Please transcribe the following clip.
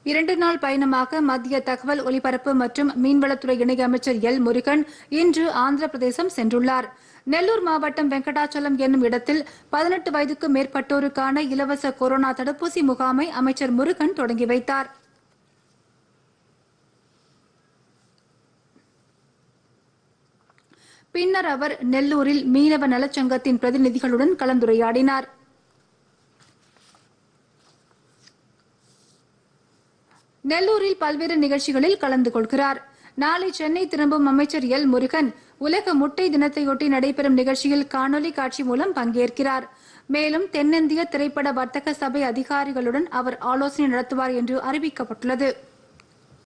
இரண்டு நாள் பயணமாக மத்திய தகவல் ஒலிபரப்பு மற்றும் மீன்வளத்துறை இணையமைச்சர் எல் முருகன் இன்று ஆந்திர பிரதேசம் சென்றுள்ளார் நெல்லூர் மாவட்டம் வெங்கடாச்சலம் என்னும் இடத்தில் பதினெட்டு வயதுக்கும் மேற்பட்டோருக்கான இலவச கொரோனா தடுப்பூசி முகாமை அமைச்சர் முருகன் தொடங்கி வைத்தார் பின்னர் அவர் நெல்லூரில் மீனவ நலச்சங்கத்தின் பிரதிநிதிகளுடன் கலந்துரையாடினார் நெல்லூரில் பல்வேறு நிகழ்ச்சிகளில் கலந்து கொள்கிறார் நாளை சென்னை திரும்பும் அமைச்சர் எல் முருகன் உலக முட்டை தினத்தையொட்டி நடைபெறும் நிகழ்ச்சியில் காணொலி காட்சி மூலம் பங்கேற்கிறார் மேலும் தென்னிந்திய திரைப்பட வர்த்தக சபை அதிகாரிகளுடன் அவர் ஆலோசனை நடத்துவார் என்று அறிவிக்கப்பட்டுள்ளது